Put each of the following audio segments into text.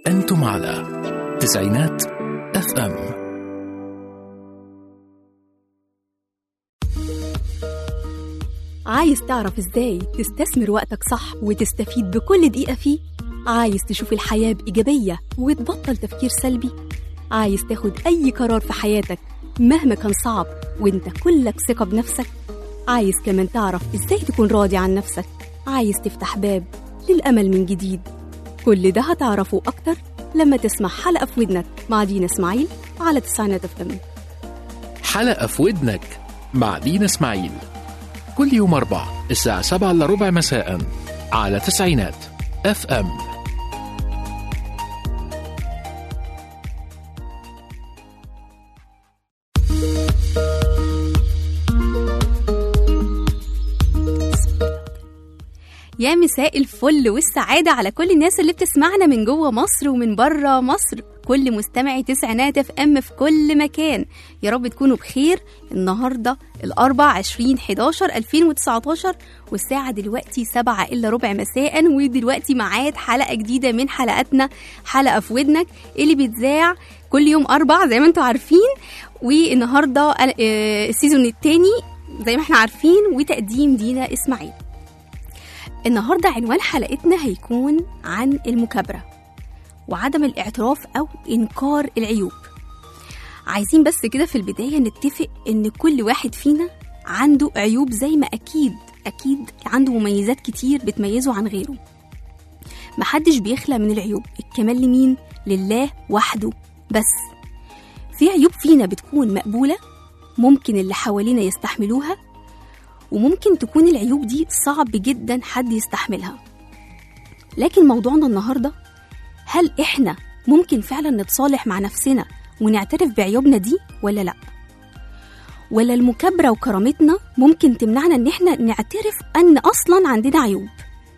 أنتم على تسعينات اف ام عايز تعرف ازاي تستثمر وقتك صح وتستفيد بكل دقيقة فيه؟ عايز تشوف الحياة بإيجابية وتبطل تفكير سلبي؟ عايز تاخد أي قرار في حياتك مهما كان صعب وانت كلك ثقة بنفسك؟ عايز كمان تعرف ازاي تكون راضي عن نفسك؟ عايز تفتح باب للأمل من جديد؟ كل ده هتعرفه أكتر لما تسمع حلقة في ودنك مع دينا إسماعيل على تسعينات اف ام حلقة في ودنك مع دينا اسماعيل كل يوم أربع الساعة سبعة إلا ربع مساء على تسعينات اف ام يا مساء الفل والسعادة على كل الناس اللي بتسمعنا من جوه مصر ومن بره مصر كل مستمعي تسعينات اف ام في كل مكان يا رب تكونوا بخير النهارده الاربع 20 11 2019 والساعة دلوقتي سبعة إلا ربع مساء ودلوقتي ميعاد حلقة جديدة من حلقاتنا حلقة في ودنك اللي بيتذاع كل يوم أربع زي ما انتم عارفين والنهارده آه، السيزون التاني زي ما احنا عارفين وتقديم دينا إسماعيل النهارده عنوان حلقتنا هيكون عن المكابرة وعدم الاعتراف أو إنكار العيوب عايزين بس كده في البداية نتفق إن كل واحد فينا عنده عيوب زي ما أكيد أكيد عنده مميزات كتير بتميزه عن غيره محدش بيخلى من العيوب الكمال لمين؟ لله وحده بس في عيوب فينا بتكون مقبولة ممكن اللي حوالينا يستحملوها وممكن تكون العيوب دي صعب جدا حد يستحملها لكن موضوعنا النهارده هل احنا ممكن فعلا نتصالح مع نفسنا ونعترف بعيوبنا دي ولا لا ولا المكابرة وكرامتنا ممكن تمنعنا ان احنا نعترف ان اصلا عندنا عيوب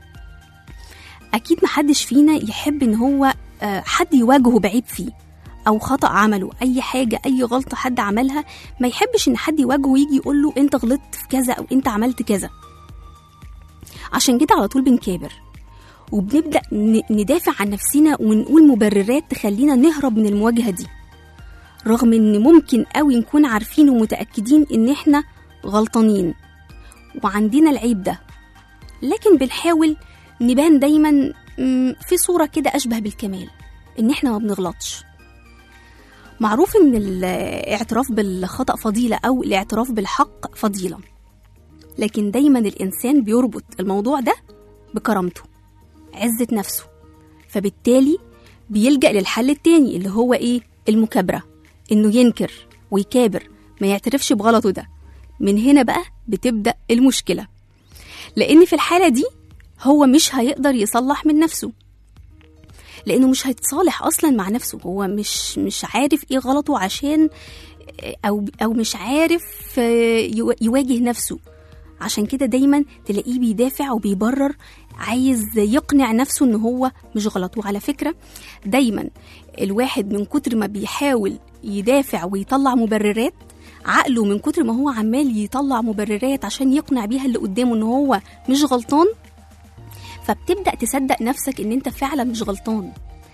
اكيد محدش فينا يحب ان هو آه، حد يواجهه بعيب فيه او خطا عمله اي حاجه اي غلطه حد عملها ما يحبش ان حد يواجهه ويجي يقول له انت غلطت في كذا او انت عملت كذا عشان كده على طول بنكابر وبنبدا ن- ندافع عن نفسنا ونقول مبررات تخلينا نهرب من المواجهه دي رغم ان ممكن قوي نكون عارفين ومتاكدين ان احنا غلطانين وعندنا العيب ده لكن بنحاول نبان دايما مم، في صوره كده اشبه بالكمال ان احنا ما بنغلطش معروف ان الاعتراف بالخطا فضيله او الاعتراف بالحق فضيله لكن دايما الانسان بيربط الموضوع ده بكرامته عزه نفسه فبالتالي بيلجا للحل التاني اللي هو ايه المكابره انه ينكر ويكابر ما يعترفش بغلطه ده من هنا بقى بتبدا المشكله لان في الحاله دي هو مش هيقدر يصلح من نفسه لانه مش هيتصالح اصلا مع نفسه هو مش مش عارف ايه غلطه عشان او او مش عارف آه، يوا- يواجه نفسه عشان كده دايما تلاقيه بيدافع وبيبرر عايز يقنع نفسه ان هو مش غلط وعلى فكره دايما الواحد من كتر ما بيحاول يدافع ويطلع مبررات عقله من كتر ما هو عمال يطلع مبررات عشان يقنع بيها اللي قدامه ان هو مش غلطان فبتبدا تصدق نفسك ان انت فعلا مش غلطان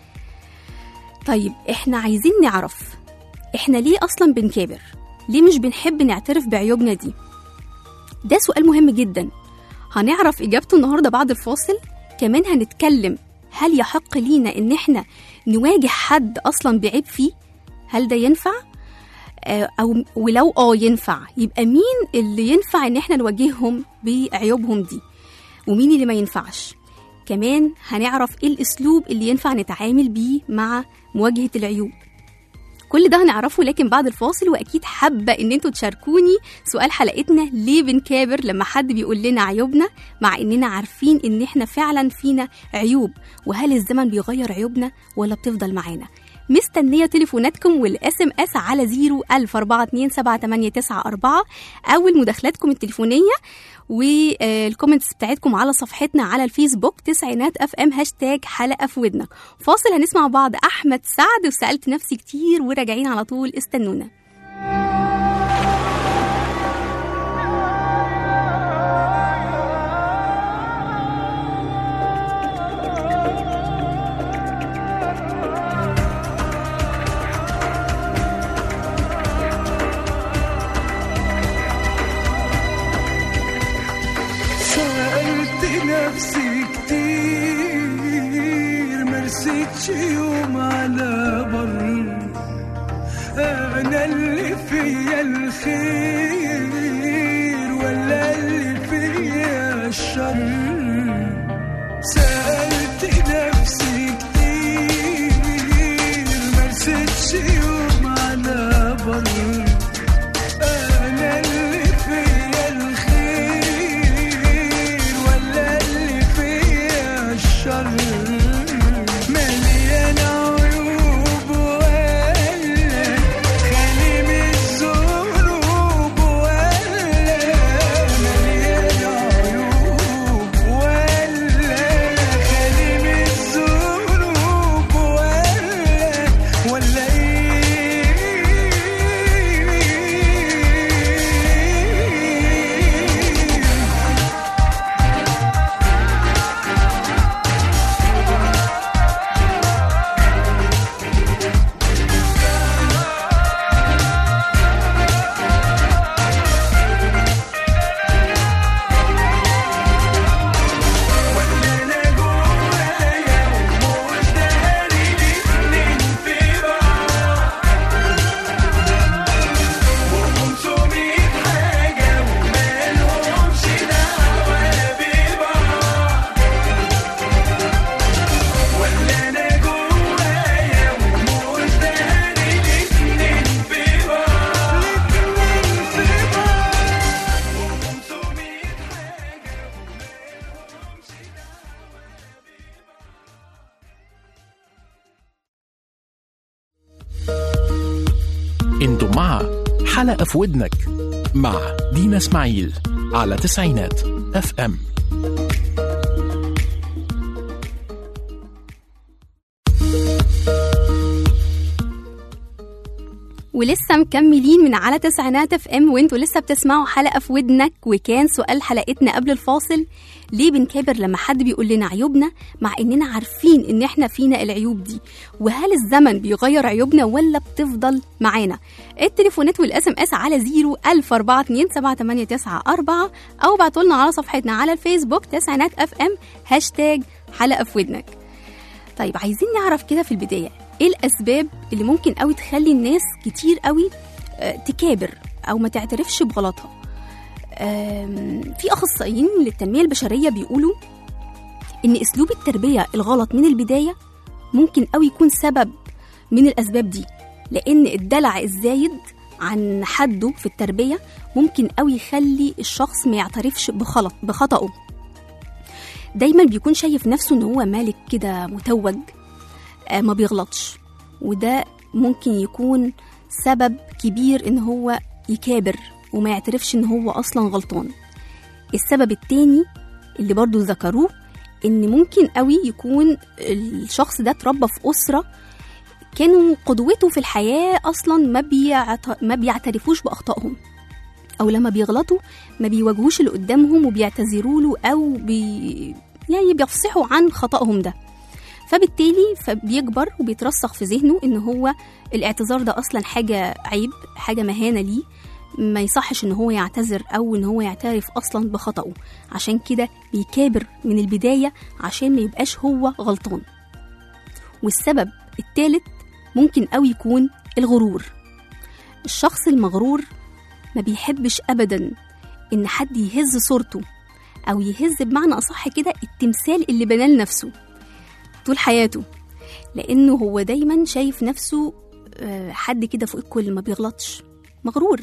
طيب احنا عايزين نعرف احنا ليه اصلا بنكابر ليه مش بنحب نعترف بعيوبنا دي ده سؤال مهم جدا هنعرف اجابته النهارده بعد الفاصل كمان هنتكلم هل يحق لينا ان احنا نواجه حد اصلا بعيب فيه هل ده ينفع آه، او ولو اه ينفع يبقى مين اللي ينفع ان احنا نواجههم بعيوبهم دي ومين اللي ما ينفعش كمان هنعرف ايه الاسلوب اللي ينفع نتعامل بيه مع مواجهه العيوب كل ده هنعرفه لكن بعد الفاصل واكيد حابه ان انتوا تشاركوني سؤال حلقتنا ليه بنكابر لما حد بيقول لنا عيوبنا مع اننا عارفين ان احنا فعلا فينا عيوب وهل الزمن بيغير عيوبنا ولا بتفضل معانا مستنية تليفوناتكم والاس ام اس على 0 أو مداخلاتكم التليفونية والكومنتس بتاعتكم على صفحتنا على الفيسبوك تسعينات اف ام هاشتاج حلقة في ودنك فاصل هنسمع بعض أحمد سعد وسألت نفسي كتير وراجعين على طول استنونا سألت نفسي كتير مرستش يوم على بر أنا اللي فيا الخير ولا اللي فيا الشر سألت نفسي كتير مرستش يوم على بر أنا اللي فيا الخير ولا اللي فيا الشر مليان عيوب ولا خالي من الذنوب ولا مليان عيوب ولا خالي من الذنوب ولا ولا ايه انا جوايا ومش داري الاتنين في بعض وخمسمية حاجة ومالهمش دعوة ببعض ولا انا جوايا ومش داري الاتنين في بعض الاتنين في بعض وخمسمية حاجة ومالهمش انتم مع حلقة في ودنك مع دينا اسماعيل على تسعينات اف ام ولسه مكملين من على تسعينات اف ام وانتوا لسه بتسمعوا حلقه في ودنك وكان سؤال حلقتنا قبل الفاصل ليه بنكابر لما حد بيقول لنا عيوبنا مع اننا عارفين ان احنا فينا العيوب دي وهل الزمن بيغير عيوبنا ولا بتفضل معانا التليفونات والاس ام اس على 0 1000 427 او ابعتوا لنا على صفحتنا على الفيسبوك تسعينات اف ام هاشتاج حلقه في ودنك طيب عايزين نعرف كده في البدايه ايه الاسباب اللي ممكن قوي تخلي الناس كتير قوي آه، تكابر او ما تعترفش بغلطها آم، في اخصائيين للتنميه البشريه بيقولوا ان اسلوب التربيه الغلط من البدايه ممكن قوي يكون سبب من الاسباب دي لان الدلع الزايد عن حده في التربيه ممكن قوي يخلي الشخص ما يعترفش بخلط بخطأه دايما بيكون شايف نفسه ان هو مالك كده متوج آه، ما بيغلطش وده ممكن يكون سبب كبير ان هو يكابر وما يعترفش ان هو اصلا غلطان السبب التاني اللي برضو ذكروه ان ممكن قوي يكون الشخص ده اتربى في اسره كانوا قدوته في الحياه اصلا ما بيعت... ما بيعترفوش باخطائهم او لما بيغلطوا ما بيواجهوش اللي قدامهم وبيعتذروا له او بي... يعني بيفصحوا عن خطأهم ده فبالتالي فبيكبر وبيترسخ في ذهنه ان هو الاعتذار ده اصلا حاجه عيب حاجه مهانه ليه ما يصحش ان هو يعتذر او ان هو يعترف اصلا بخطأه عشان كده بيكابر من البدايه عشان ما يبقاش هو غلطان والسبب الثالث ممكن قوي يكون الغرور الشخص المغرور ما بيحبش ابدا ان حد يهز صورته او يهز بمعنى اصح كده التمثال اللي بناه لنفسه طول حياته لانه هو دايما شايف نفسه آه، حد كده فوق الكل ما بيغلطش مغرور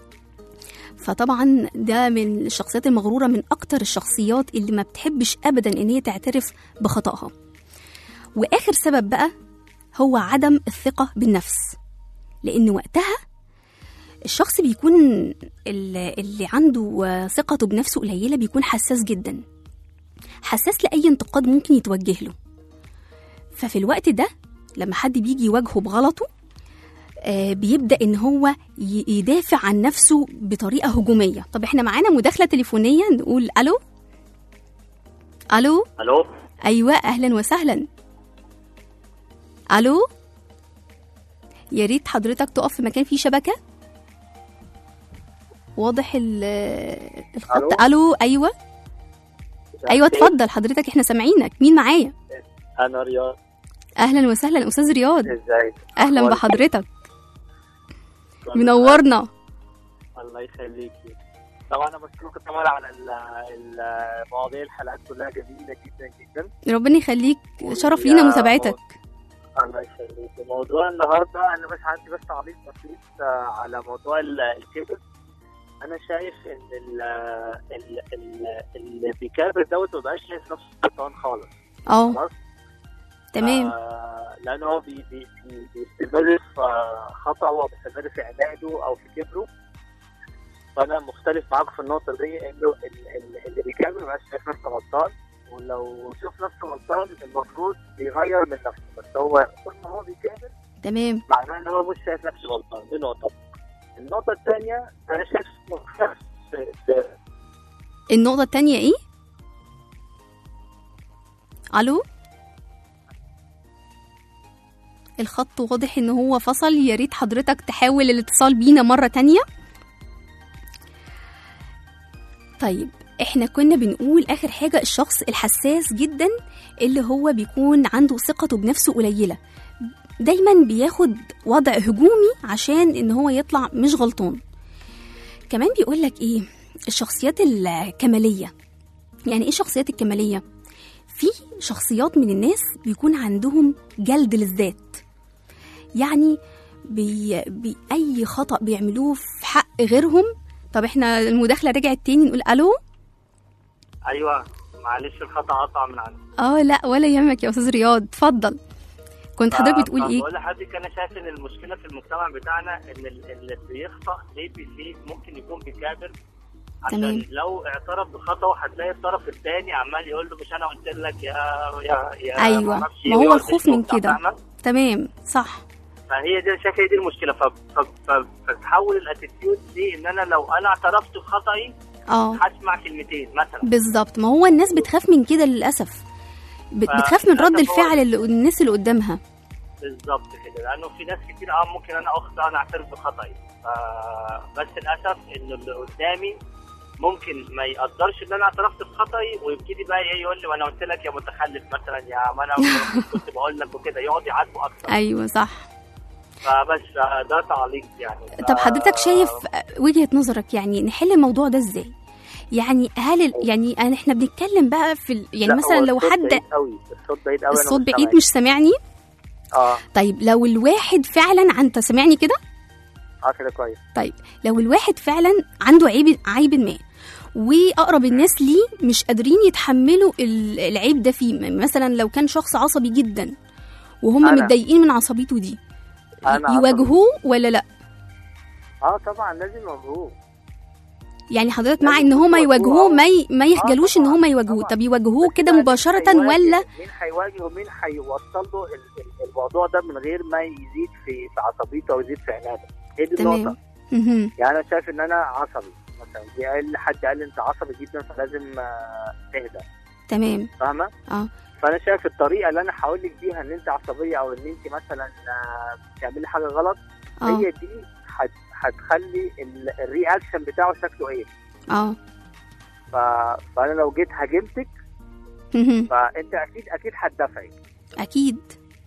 فطبعا ده من الشخصيات المغرورة من أكتر الشخصيات اللي ما بتحبش أبدا إن هي تعترف بخطأها وآخر سبب بقى هو عدم الثقة بالنفس لأن وقتها الشخص بيكون ال- اللي عنده آه، ثقته بنفسه قليلة بيكون حساس جدا حساس لأي انتقاد ممكن يتوجه له ففي الوقت ده لما حد بيجي يواجهه بغلطه آه، بيبدا ان هو ي- يدافع عن نفسه بطريقه هجوميه طب احنا معانا مداخله تليفونيه نقول الو الو الو ايوه اهلا وسهلا الو يا ريت حضرتك تقف في مكان فيه شبكه واضح ال- الخط الو ايوه ايوه اتفضل حضرتك احنا سامعينك مين معايا انا رياض اهلا وسهلا استاذ رياض ازيك اهلا أخبارك؟ بحضرتك منورنا الله يخليكي طبعا انا بشكرك طبعا على ال- ال- مواضيع الحلقات كلها جميله جدا جدا ربنا يخليك شرف لينا ويا متابعتك الله يخليكي موضوع النهارده انا بس عندي بس تعليق بسيط آه، على موضوع ال- الكبر انا شايف ان ال ال ال اللي بيكابر دوت ما بقاش شايف نفسه سلطان خالص اه خلاص تمام آه، لانه هو بي بي بي- بيستمر في آه، خطأه وبيستمر في عناده او في كبره فانا مختلف معاك في النقطه دي انه ال- ال- اللي بيكمل مبقاش شايف نفسه غلطان ولو شوف نفسه غلطان المفروض يغير من نفسه بس هو طول ما هو بيكمل تمام معناه ان هو مش شايف نفسه غلطان دي نقطه النقطه الثانيه انا شايف مختلف في- في- النقطة التانية ايه؟ الو الخط واضح ان هو فصل يا ريت حضرتك تحاول الاتصال بينا مرة تانية طيب احنا كنا بنقول اخر حاجة الشخص الحساس جدا اللي هو بيكون عنده ثقته بنفسه قليلة دايما بياخد وضع هجومي عشان ان هو يطلع مش غلطان كمان بيقولك ايه الشخصيات الكمالية يعني ايه الشخصيات الكمالية؟ في شخصيات من الناس بيكون عندهم جلد للذات يعني بي بي أي خطأ بيعملوه في حق غيرهم طب احنا المداخلة رجعت تاني نقول ألو ايوه معلش الخطا قطع من عندي اه لا ولا يهمك يا أستاذ رياض اتفضل كنت حضرتك بتقول ايه؟ بقول لحضرتك انا شايف ان المشكله في المجتمع بتاعنا ان ال- اللي بيخطا ليه بيزيد ممكن يكون بيكابر عشان تمام. لو اعترف بخطأه هتلاقي الطرف الثاني عمال يقول له مش انا قلت لك يا يا يا أيوة. معرفش ما هو ويقعد الخوف يشتم من وبتاع، كده. فاهمة؟ تمام صح فهي دي أنا شايف هي دي المشكله ف... ف... ف... فتحول الاتيتيود دي ان انا لو انا اعترفت بخطأي اه هسمع كلمتين مثلا بالظبط ما هو الناس بتخاف من كده للأسف بت- ف- بتخاف من رد للأسف هو- الفعل اللي الناس اللي قدامها بالظبط كده لانه في ناس كتير اه ممكن انا اخطا انا اعترف بخطأي ف- بس للاسف انه اللي قدامي ممكن ما يقدرش ان انا اعترفت بخطأي ويبتدي بقى ايه يقول لي وانا قلت لك يا متخلف مثلا يا ما انا كنت بقول لك وكده يقعد يعاتبه اكتر ايوه صح فبس آه، ده تعليق يعني ف- طب حضرتك شايف وجهة نظرك يعني نحل الموضوع ده ازاي؟ يعني هل ال- يعني أنا- احنا بنتكلم بقى في ال- يعني لا، مثلا هو لو الصوت حد بعيد قوي الصوت بعيد قوي أنا الصوت مش بعيد سامعك. مش سامعني اه طيب لو الواحد فعلا انت سامعني كده اه كده كويس طيب لو الواحد فعلا عنده عيب عيب ما واقرب الناس ليه مش قادرين يتحملوا ال- العيب ده فيه م- مثلا لو كان شخص عصبي جدا وهم أنا. متضايقين من عصبيته دي أنا عصبي. يواجهوه ولا لا اه طبعا لازم مبروك يعني حضرتك مع لازم ان هما يواجهوه. يواجهوه ما ي- ما يخجلوش ان طبعاً، هما يواجهوه طبعاً. طب يواجهوه كده مين مباشرة هيواجه- ولا مين هيواجه ومين هيوصل له ال- ال- الموضوع ده من غير ما يزيد في في عصبيته او يزيد في عناده هي دي تمام. النقطه مهم. يعني انا شايف ان انا عصبي مثلا دي اقل حد قال لي انت عصبي جدا فلازم آه، تهدى تمام فاهمه؟ اه فانا شايف الطريقه اللي انا هقول لك بيها ان انت عصبيه او ان انت مثلا آه، بتعملي حاجه غلط اه هي دي هت- هتخلي ال- الرياكشن بتاعه شكله ايه اه ف- فانا لو جيت هاجمتك مهم. فانت اكيد اكيد هتدافعي اكيد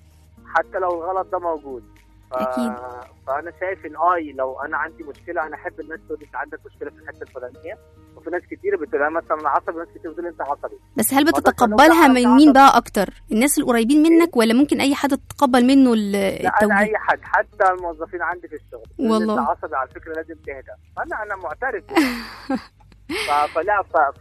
حتى لو الغلط ده موجود ف... أكيد. فانا شايف ان اي لو انا عندي مشكله انا احب الناس تقول لي انت عندك مشكله في الحته الفلانيه وفي ناس كتير بتقول انا مثلا انا عصبي وناس كتير بتقول لي انت عصبي بس هل ما ده بتتقبلها كلام من ده مين عصبي. بقى اكتر الناس القريبين منك ولا ممكن اي حد تتقبل منه ال- لا انا التوجيه اي حد حتى الموظفين عندي في الشغل يقول لي والله. انت عصبي على فكره لازم تهدى فانا انا معترف ف... فلا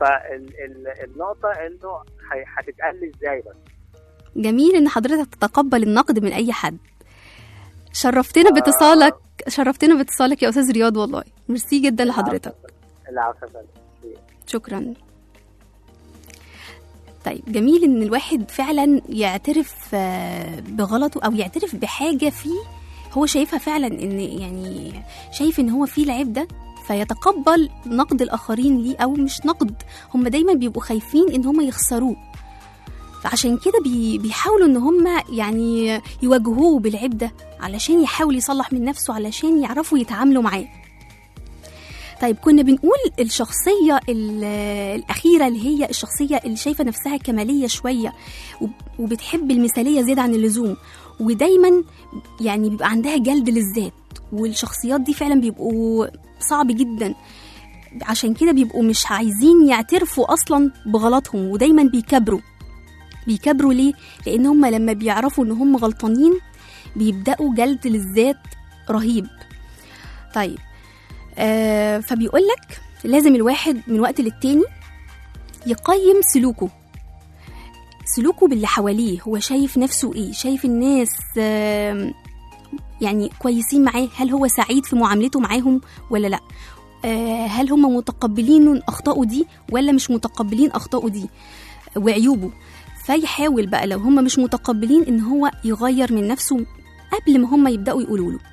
فالنقطه انه هي- هتتقال لي ازاي بس جميل ان حضرتك تتقبل النقد من اي حد شرفتنا باتصالك شرفتنا باتصالك يا استاذ رياض والله ميرسي جدا لحضرتك العفو يا فندم. شكرا طيب جميل ان الواحد فعلا يعترف آه، بغلطه او يعترف بحاجه فيه هو شايفها فعلا ان يعني شايف ان هو فيه العيب ده فيتقبل نقد الاخرين ليه او مش نقد هم دايما بيبقوا خايفين ان هم يخسروه فعشان كده بي بيحاولوا ان هم يعني يواجهوه بالعيب ده علشان يحاول يصلح من نفسه علشان يعرفوا يتعاملوا معاه طيب كنا بنقول الشخصية ال- الأخيرة اللي هي الشخصية اللي شايفة نفسها كمالية شوية وب- وبتحب المثالية زيادة عن اللزوم ودايما يعني بيبقى عندها جلد للذات والشخصيات دي فعلا بيبقوا صعب جدا عشان كده بيبقوا مش عايزين يعترفوا أصلا بغلطهم ودايما بيكبروا بيكبروا ليه؟ لأن هم لما بيعرفوا إن هم غلطانين بيبدأوا جلد للذات رهيب طيب آه فبيقول لك لازم الواحد من وقت للتاني يقيم سلوكه سلوكه باللي حواليه هو شايف نفسه ايه شايف الناس آه يعني كويسين معاه هل هو سعيد في معاملته معاهم ولا لا آه هل هم متقبلين اخطائه دي ولا مش متقبلين اخطائه دي وعيوبه فيحاول بقى لو هم مش متقبلين ان هو يغير من نفسه قبل ما هم يبداوا يقولوا له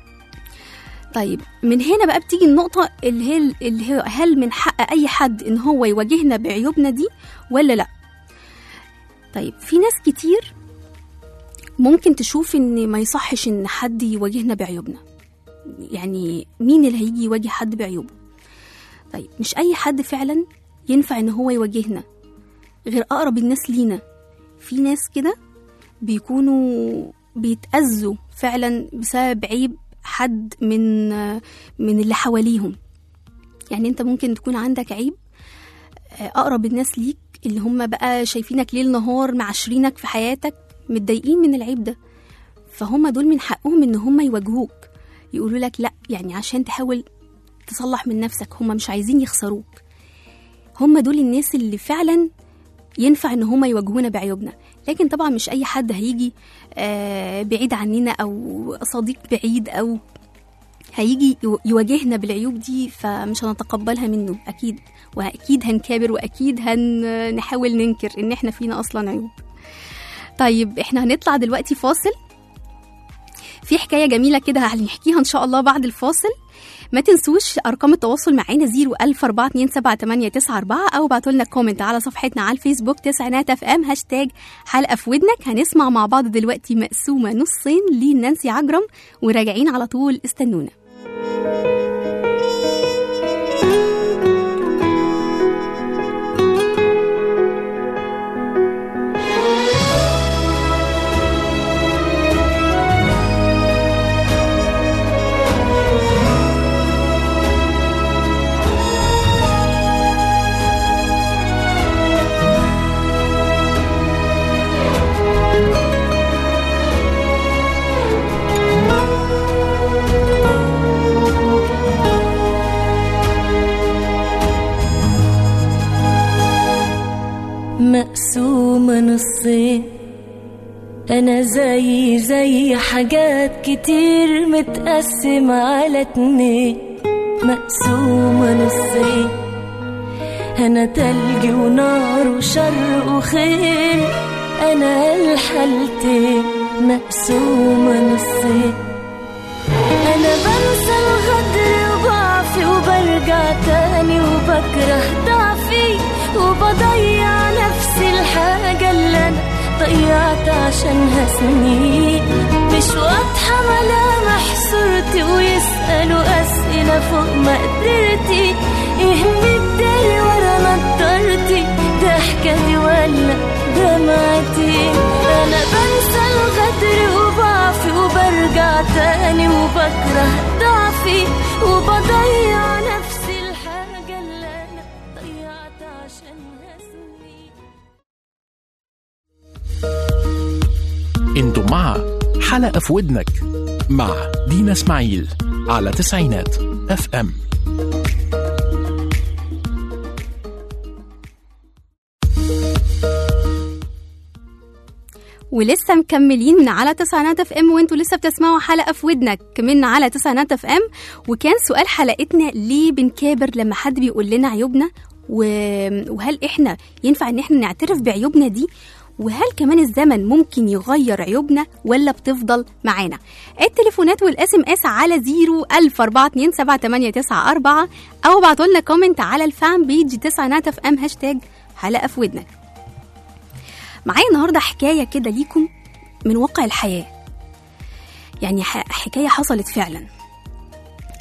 طيب من هنا بقى بتيجي النقطة اللي هي اللي هي هل من حق أي حد إن هو يواجهنا بعيوبنا دي ولا لأ؟ طيب في ناس كتير ممكن تشوف إن ما يصحش إن حد يواجهنا بعيوبنا يعني مين اللي هيجي يواجه حد بعيوبه؟ طيب مش أي حد فعلا ينفع إن هو يواجهنا غير أقرب الناس لينا في ناس كده بيكونوا بيتأذوا فعلا بسبب عيب حد من من اللي حواليهم يعني انت ممكن تكون عندك عيب اقرب الناس ليك اللي هم بقى شايفينك ليل نهار معاشرينك في حياتك متضايقين من العيب ده فهم دول من حقهم ان هم يواجهوك يقولوا لك لا يعني عشان تحاول تصلح من نفسك هم مش عايزين يخسروك هم دول الناس اللي فعلا ينفع ان هم يواجهونا بعيوبنا لكن طبعا مش اي حد هيجي آه، بعيد عننا او صديق بعيد او هيجي يو- يواجهنا بالعيوب دي فمش هنتقبلها منه اكيد واكيد هنكابر واكيد هنحاول ننكر ان احنا فينا اصلا عيوب طيب احنا هنطلع دلوقتي فاصل في حكايه جميله كده هنحكيها ان شاء الله بعد الفاصل ما تنسوش ارقام التواصل معانا 010427894 او ابعتوا لنا كومنت على صفحتنا على الفيسبوك تسعينات اف ام هاشتاج حلقه في ودنك هنسمع مع بعض دلوقتي مقسومه نصين لنانسي عجرم وراجعين على طول استنونا مقسومة نصين أنا زي زي حاجات كتير متقسمة على اتنين مقسومة نصين أنا تلج ونار وشر وخير أنا الحالتين مقسومة نصين أنا بنسى الغدر وبعفي وبرجع تاني وبكره ضعفي وبضيع نفسي الحاجة اللي أنا ضيعت عشانها سنين مش واضحة ملامح صورتي ويسألوا أسئلة فوق مقدرتي إيه مداري ورا نضارتي ضحكتي ولا دمعتي أنا بنسى الغدر وبعفي وبرجع تاني وبكره ضعفي وبضيع نفسي الحاجة اللي أنا ضيعت عشانها سنين انتم مع حلقة في ودنك مع دينا اسماعيل على تسعينات اف ام ولسه مكملين من على تسعينات اف ام وانتوا لسه بتسمعوا حلقه في ودنك من على تسعينات اف ام وكان سؤال حلقتنا ليه بنكابر لما حد بيقول لنا عيوبنا و- وهل احنا ينفع ان احنا نعترف بعيوبنا دي وهل كمان الزمن ممكن يغير عيوبنا ولا بتفضل معانا التليفونات والاس ام اس على 0 او ابعتوا لنا كومنت على الفان بيج تسعينات اف ام هاشتاج حلقه في ودنك معايا النهارده حكايه كده ليكم من واقع الحياه يعني ح- حكايه حصلت فعلا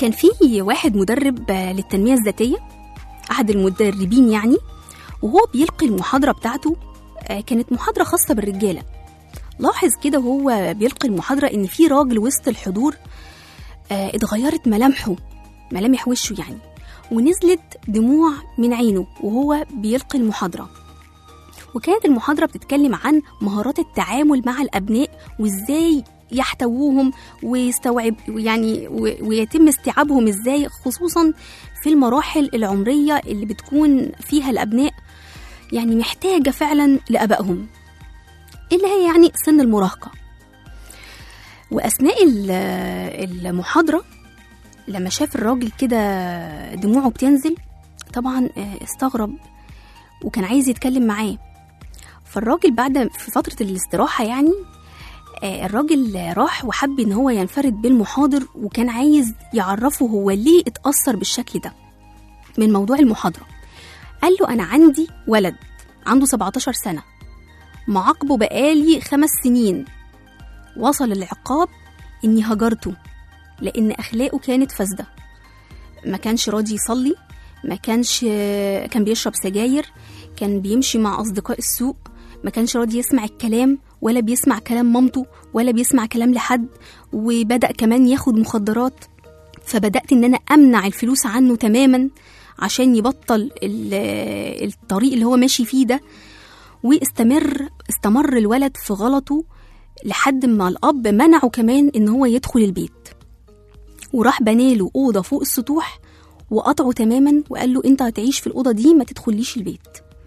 كان في واحد مدرب آه، للتنمية الذاتية أحد المدربين يعني وهو بيلقي المحاضرة بتاعته آه، كانت محاضرة خاصة بالرجالة لاحظ كده وهو بيلقي المحاضرة إن في راجل وسط الحضور آه، اتغيرت ملامحه ملامح وشه يعني ونزلت دموع من عينه وهو بيلقي المحاضرة وكانت المحاضرة بتتكلم عن مهارات التعامل مع الأبناء وإزاي يحتووهم ويستوعب يعني و- ويتم استيعابهم إزاي خصوصا في المراحل العمرية اللي بتكون فيها الأبناء يعني محتاجة فعلا لأبائهم اللي هي يعني سن المراهقة وأثناء ال- المحاضرة لما شاف الراجل كده دموعه بتنزل طبعا آه، استغرب وكان عايز يتكلم معاه فالراجل بعد في فترة الاستراحة يعني آه، الراجل راح وحب ان هو ينفرد بالمحاضر وكان عايز يعرفه هو ليه اتأثر بالشكل ده من موضوع المحاضرة قال له انا عندي ولد عنده 17 سنة معاقبه بقالي خمس سنين وصل العقاب اني هجرته لان اخلاقه كانت فاسده ما كانش راضي يصلي ما كانش كان بيشرب سجاير كان بيمشي مع اصدقاء السوق ما كانش راضي يسمع الكلام ولا بيسمع كلام مامته ولا بيسمع كلام لحد وبدا كمان ياخد مخدرات فبدات ان انا امنع الفلوس عنه تماما عشان يبطل ال- الطريق اللي هو ماشي فيه ده واستمر استمر الولد في غلطه لحد ما الاب منعه كمان ان هو يدخل البيت وراح بناله اوضه فوق السطوح وقطعه تماما وقال له انت هتعيش في الاوضه دي ما تدخليش البيت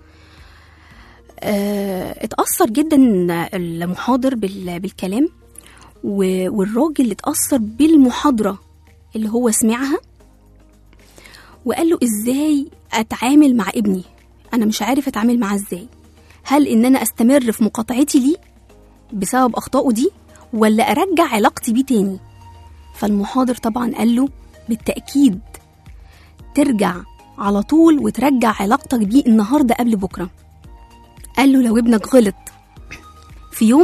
آه، اتأثر جدا المحاضر بال- بالكلام و- والراجل اتأثر بالمحاضرة اللي هو سمعها وقال له ازاي اتعامل مع ابني انا مش عارف اتعامل معاه ازاي هل ان انا استمر في مقاطعتي ليه بسبب اخطائه دي ولا ارجع علاقتي بيه تاني فالمحاضر طبعا قال له بالتأكيد ترجع على طول وترجع علاقتك بيه النهارده قبل بكره قال له لو ابنك غلط في يوم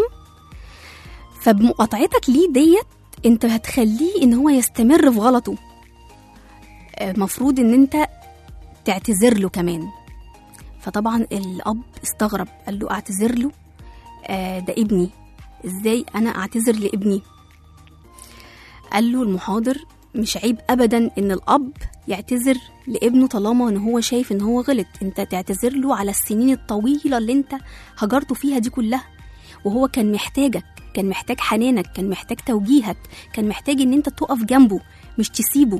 فبمقاطعتك ليه ديت انت هتخليه ان هو يستمر في غلطه آه، مفروض ان انت تعتذر له كمان فطبعا الاب استغرب قال له اعتذر له آه ده ابني ازاي انا اعتذر لابني قال له المحاضر مش عيب ابدا ان الاب يعتذر لابنه طالما ان هو شايف ان هو غلط انت تعتذر له على السنين الطويله اللي انت هجرته فيها دي كلها وهو كان محتاجك كان محتاج حنانك كان محتاج توجيهك كان محتاج ان انت تقف جنبه مش تسيبه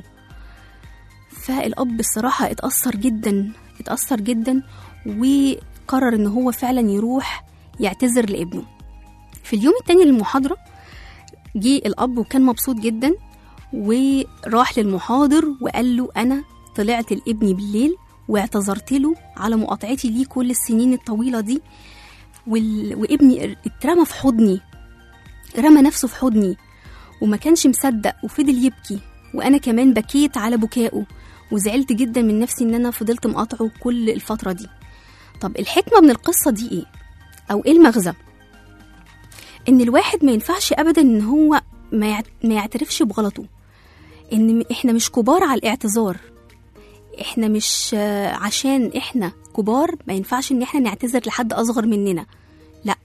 فالاب الصراحه اتاثر جدا اتاثر جدا وقرر ان هو فعلا يروح يعتذر لابنه في اليوم التاني للمحاضره جه الاب وكان مبسوط جدا وراح للمحاضر وقال له انا طلعت لابني بالليل واعتذرت له على مقاطعتي ليه كل السنين الطويله دي وال... وابني اترمى في حضني رمى نفسه في حضني وما كانش مصدق وفضل يبكي وانا كمان بكيت على بكائه وزعلت جدا من نفسي ان انا فضلت مقاطعه كل الفتره دي طب الحكمه من القصه دي ايه او ايه المغزى ان الواحد ما ينفعش ابدا ان هو ما يعت- ما يعترفش بغلطه ان م- احنا مش كبار على الاعتذار احنا مش آه، عشان احنا كبار ما ينفعش ان احنا نعتذر لحد اصغر مننا لا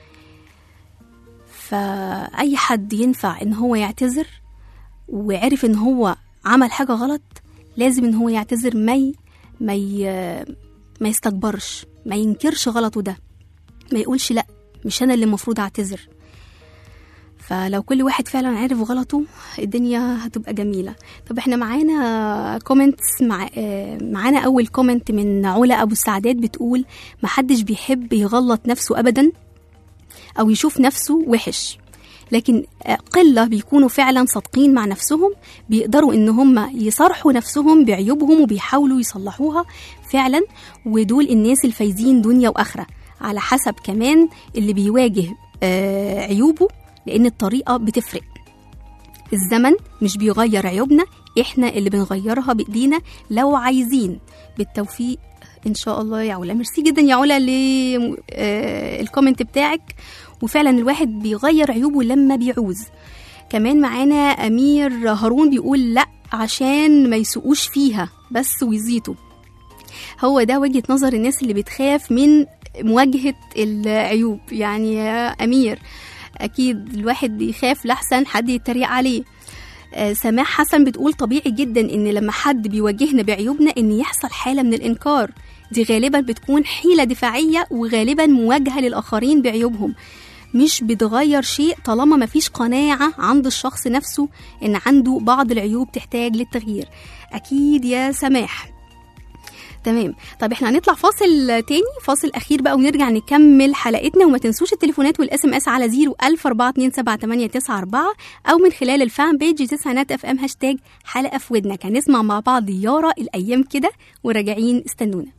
فاي حد ينفع ان هو يعتذر وعرف ان هو عمل حاجه غلط لازم ان هو يعتذر ما ي... ما ي... ما يستكبرش ما ينكرش غلطه ده ما يقولش لا مش انا اللي المفروض اعتذر فلو كل واحد فعلا عرف غلطه الدنيا هتبقى جميلة طب احنا معانا كومنتس مع آه، معانا أول كومنت من علا أبو السعدات بتقول محدش بيحب يغلط نفسه أبدا أو يشوف نفسه وحش لكن آه، قلة بيكونوا فعلا صادقين مع نفسهم بيقدروا ان هم يصارحوا نفسهم بعيوبهم وبيحاولوا يصلحوها فعلا ودول الناس الفايزين دنيا وآخرة على حسب كمان اللي بيواجه آه، عيوبه لأن الطريقة بتفرق الزمن مش بيغير عيوبنا احنا اللي بنغيرها بايدينا لو عايزين بالتوفيق ان شاء الله يا علا ميرسي جدا يا علا للكومنت بتاعك وفعلا الواحد بيغير عيوبه لما بيعوز كمان معانا امير هارون بيقول لا عشان ما يسوقوش فيها بس ويزيطوا هو ده وجهة نظر الناس اللي بتخاف من مواجهة العيوب يعني يا أمير أكيد الواحد يخاف لحسن حد يتريق عليه آه، سماح حسن بتقول طبيعي جدا ان لما حد بيواجهنا بعيوبنا ان يحصل حاله من الانكار دي غالبا بتكون حيله دفاعيه وغالبا مواجهه للاخرين بعيوبهم مش بتغير شيء طالما مفيش قناعه عند الشخص نفسه ان عنده بعض العيوب تحتاج للتغيير اكيد يا سماح تمام طب احنا هنطلع فاصل تاني فاصل اخير بقى ونرجع نكمل حلقتنا وما تنسوش التليفونات والاس ام اس على 010427894 او من خلال الفان بيج تسعينات اف ام هاشتاج حلقه في ودنك هنسمع مع بعض يارا الايام كده وراجعين استنونا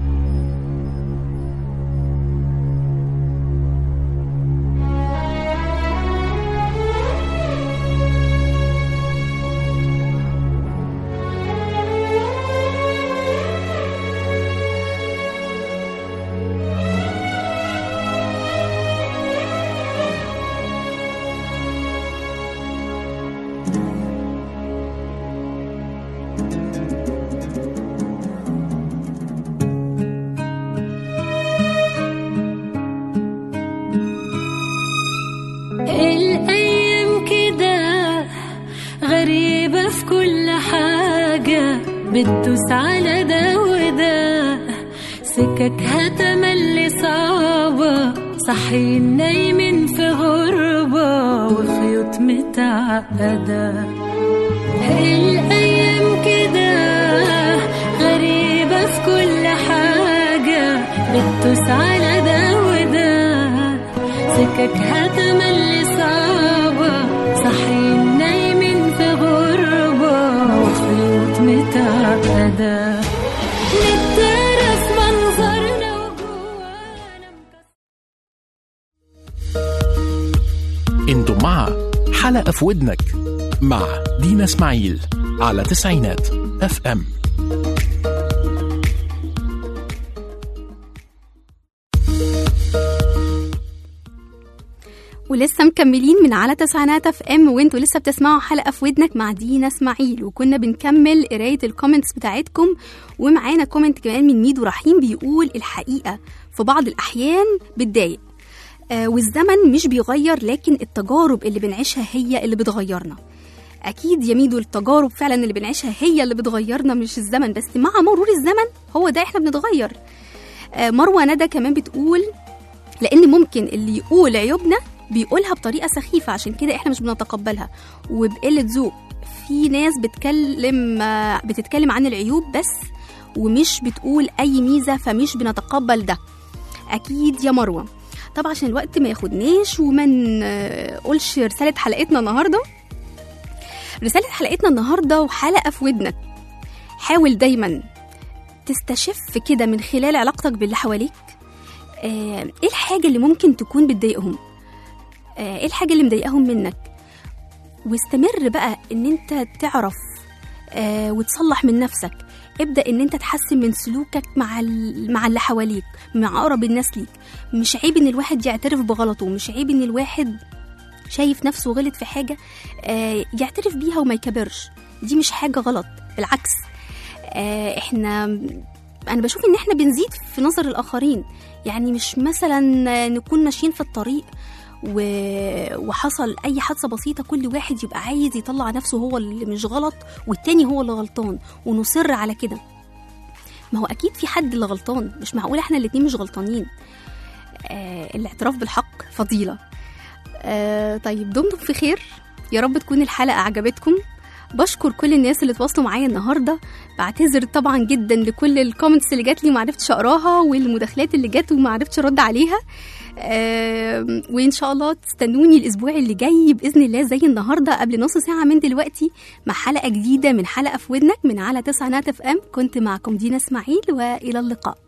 الأيام كده غريبة في كل حاجة بتدوس على ده وده سككها تملي صعبة صاحيين نايمين في غربة وخيوط متعقدة الأيام كده غريبة في كل حاجة بتدوس على ده وده سككها تملي صعبة صاحيين نايمين في غربة وخيوط متعقدة نتعرف منظرنا وجوانا انتم مع حلقة في ودنك مع دينا اسماعيل على تسعينات اف ام ولسه مكملين من على تسعينات اف ام وانتوا لسه بتسمعوا حلقه في ودنك مع دينا اسماعيل وكنا بنكمل قرايه الكومنتس بتاعتكم ومعانا كومنت كمان من ميدو رحيم بيقول الحقيقه في بعض الاحيان بتضايق آه والزمن مش بيغير لكن التجارب اللي بنعيشها هي اللي بتغيرنا اكيد يا ميدو التجارب فعلا اللي بنعيشها هي اللي بتغيرنا مش الزمن بس مع مرور الزمن هو ده احنا بنتغير آه مروه ندى كمان بتقول لان ممكن اللي يقول عيوبنا بيقولها بطريقه سخيفه عشان كده احنا مش بنتقبلها وبقله ذوق في ناس بتكلم آه، بتتكلم عن العيوب بس ومش بتقول اي ميزه فمش بنتقبل ده اكيد يا مروه طبعا عشان الوقت ما ياخدناش وما نقولش رساله حلقتنا النهارده رساله حلقتنا النهارده وحلقه في ودنك حاول دايما تستشف كده من خلال علاقتك باللي حواليك آه، ايه الحاجه اللي ممكن تكون بتضايقهم آه، ايه الحاجه اللي مضايقاهم منك واستمر بقى ان انت تعرف آه، وتصلح من نفسك ابدا ان انت تحسن من سلوكك مع ال- مع اللي حواليك مع اقرب الناس ليك مش عيب ان الواحد يعترف بغلطه مش عيب ان الواحد شايف نفسه غلط في حاجه آه، يعترف بيها وما يكبرش دي مش حاجه غلط بالعكس آه، احنا انا بشوف ان احنا بنزيد في نظر الاخرين يعني مش مثلا نكون ماشيين في الطريق و... وحصل اي حادثه بسيطه كل واحد يبقى عايز يطلع نفسه هو اللي مش غلط والتاني هو اللي غلطان ونصر على كده ما هو اكيد في حد اللي غلطان مش معقول احنا الاتنين مش غلطانين آه الاعتراف بالحق فضيله آه طيب دمتم في خير يا رب تكون الحلقه عجبتكم بشكر كل الناس اللي تواصلوا معايا النهارده بعتذر طبعا جدا لكل الكومنتس اللي جات لي وما عرفتش اقراها والمداخلات اللي جات وما عرفتش ارد عليها آم، وان شاء الله تستنوني الاسبوع اللي جاي باذن الله زي النهارده قبل نص ساعه من دلوقتي مع حلقه جديده من حلقه في ودنك من على تسعة اف ام كنت معكم دينا اسماعيل والى اللقاء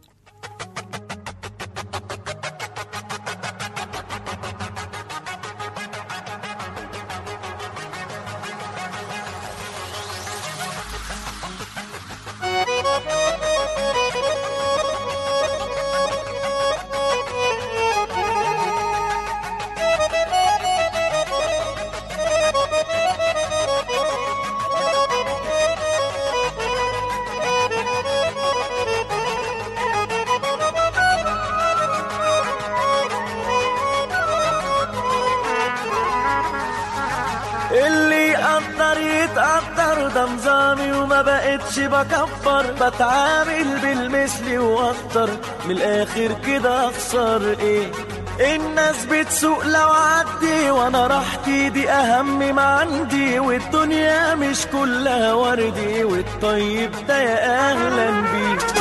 ده نظامي وما بقتش بكبر بتعامل بالمثل واكتر من الاخر كده اخسر ايه الناس بتسوق لو عدي وانا راحتي دي اهم ما عندي والدنيا مش كلها وردي والطيب ده يا اهلا بيه